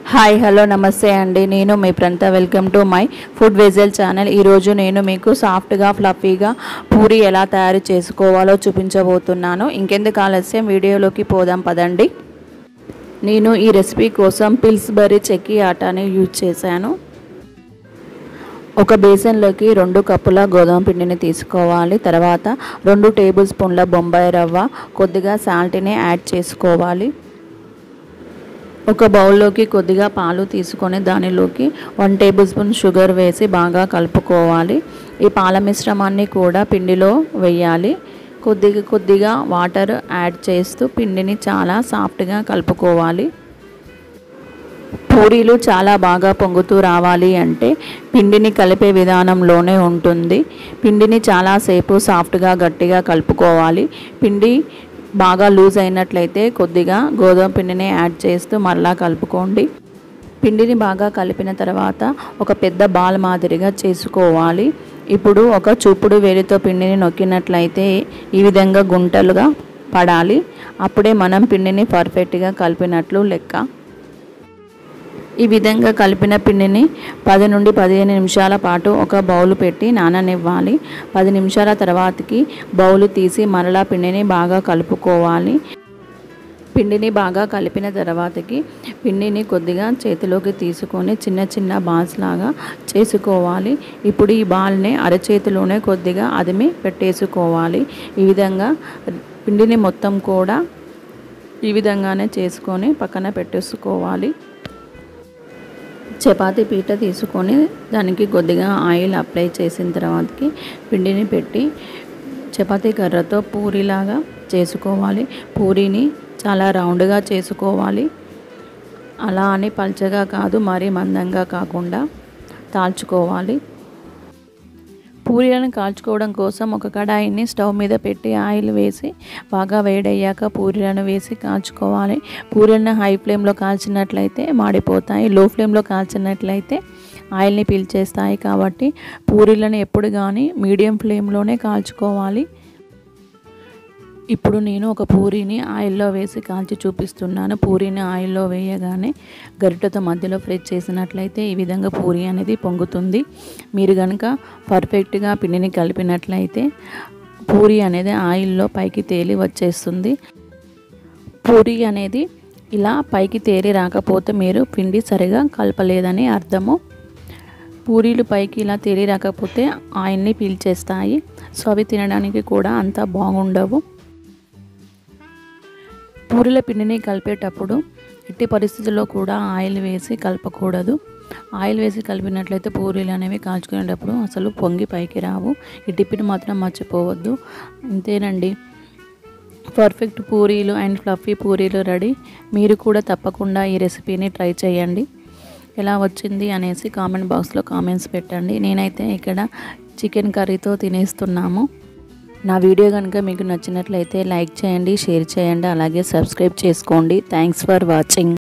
hi hello నమస్తే అండి నేను మీ ప్రంత welcome to my food vessel channel ఈరోజు నేను మీకు సాఫ్ట్గా ఫ్లఫీగా పూరి ఎలా తయారు చేసుకోవాలో చూపించబోతున్నాను ఇంకెందుకు ఆలస్యం వీడియోలోకి పోదాం పదండి నేను ఈ రెసిపీ కోసం పిల్స్బరీ చెక్కీ ఆటాని యూజ్ చేశాను ఒక బేసన్లోకి రెండు కప్పుల గోధుమ పిండిని తీసుకోవాలి తర్వాత రెండు టేబుల్ స్పూన్ల బొంబాయి రవ్వ కొద్దిగా సాల్ట్ని యాడ్ చేసుకోవాలి ఒక బౌల్లోకి కొద్దిగా పాలు తీసుకొని దానిలోకి వన్ టేబుల్ స్పూన్ షుగర్ వేసి బాగా కలుపుకోవాలి ఈ పాల మిశ్రమాన్ని కూడా పిండిలో వేయాలి కొద్దిగా కొద్దిగా వాటర్ యాడ్ చేస్తూ పిండిని చాలా సాఫ్ట్గా కలుపుకోవాలి పూరీలు చాలా బాగా పొంగుతూ రావాలి అంటే పిండిని కలిపే విధానంలోనే ఉంటుంది పిండిని చాలాసేపు సాఫ్ట్గా గట్టిగా కలుపుకోవాలి పిండి బాగా లూజ్ అయినట్లయితే కొద్దిగా గోధుమ పిండిని యాడ్ చేస్తూ మరలా కలుపుకోండి పిండిని బాగా కలిపిన తర్వాత ఒక పెద్ద బాల్ మాదిరిగా చేసుకోవాలి ఇప్పుడు ఒక చూపుడు వేలితో పిండిని నొక్కినట్లయితే ఈ విధంగా గుంటలుగా పడాలి అప్పుడే మనం పిండిని పర్ఫెక్ట్గా కలిపినట్లు లెక్క ఈ విధంగా కలిపిన పిండిని పది నుండి పదిహేను నిమిషాల పాటు ఒక బౌల్ పెట్టి నాననివ్వాలి పది నిమిషాల తర్వాతకి బౌల్ తీసి మరలా పిండిని బాగా కలుపుకోవాలి పిండిని బాగా కలిపిన తర్వాతకి పిండిని కొద్దిగా చేతిలోకి తీసుకొని చిన్న చిన్న బాల్స్ లాగా చేసుకోవాలి ఇప్పుడు ఈ బాల్ని అరచేతిలోనే కొద్దిగా అదిమి పెట్టేసుకోవాలి ఈ విధంగా పిండిని మొత్తం కూడా ఈ విధంగానే చేసుకొని పక్కన పెట్టేసుకోవాలి చపాతీ పీట తీసుకొని దానికి కొద్దిగా ఆయిల్ అప్లై చేసిన తర్వాతకి పిండిని పెట్టి చపాతీ కర్రతో పూరిలాగా చేసుకోవాలి పూరీని చాలా రౌండ్గా చేసుకోవాలి అలా అని పల్చగా కాదు మరీ మందంగా కాకుండా తాల్చుకోవాలి పూరీలను కాల్చుకోవడం కోసం ఒక కడాయిని స్టవ్ మీద పెట్టి ఆయిల్ వేసి బాగా వేడయ్యాక పూరీలను వేసి కాల్చుకోవాలి పూరీలను హై ఫ్లేమ్లో కాల్చినట్లయితే మాడిపోతాయి లో ఫ్లేమ్లో కాల్చినట్లయితే ఆయిల్ని పీల్చేస్తాయి కాబట్టి పూరీలను ఎప్పుడు కానీ మీడియం ఫ్లేమ్లోనే కాల్చుకోవాలి ఇప్పుడు నేను ఒక పూరీని ఆయిల్లో వేసి కాల్చి చూపిస్తున్నాను పూరీని ఆయిల్లో వేయగానే గరిటెతో మధ్యలో ఫ్రై చేసినట్లయితే ఈ విధంగా పూరీ అనేది పొంగుతుంది మీరు కనుక పర్ఫెక్ట్గా పిండిని కలిపినట్లయితే పూరీ అనేది ఆయిల్లో పైకి తేలి వచ్చేస్తుంది పూరీ అనేది ఇలా పైకి తేలి రాకపోతే మీరు పిండి సరిగా కలపలేదని అర్థము పూరీలు పైకి ఇలా తేలి రాకపోతే ఆయిల్ని పీల్చేస్తాయి సో అవి తినడానికి కూడా అంత బాగుండవు పూరీల పిండిని కలిపేటప్పుడు ఎట్టి పరిస్థితుల్లో కూడా ఆయిల్ వేసి కలపకూడదు ఆయిల్ వేసి కలిపినట్లయితే పూరీలు అనేవి కాల్చుకునేటప్పుడు అసలు పొంగి పైకి రావు ఈ టిప్పిని మాత్రం మర్చిపోవద్దు అంతేనండి పర్ఫెక్ట్ పూరీలు అండ్ ఫ్లఫీ పూరీలు రెడీ మీరు కూడా తప్పకుండా ఈ రెసిపీని ట్రై చేయండి ఎలా వచ్చింది అనేసి కామెంట్ బాక్స్లో కామెంట్స్ పెట్టండి నేనైతే ఇక్కడ చికెన్ కర్రీతో తినేస్తున్నాము నా వీడియో కనుక మీకు నచ్చినట్లయితే లైక్ చేయండి షేర్ చేయండి అలాగే సబ్స్క్రైబ్ చేసుకోండి థ్యాంక్స్ ఫర్ వాచింగ్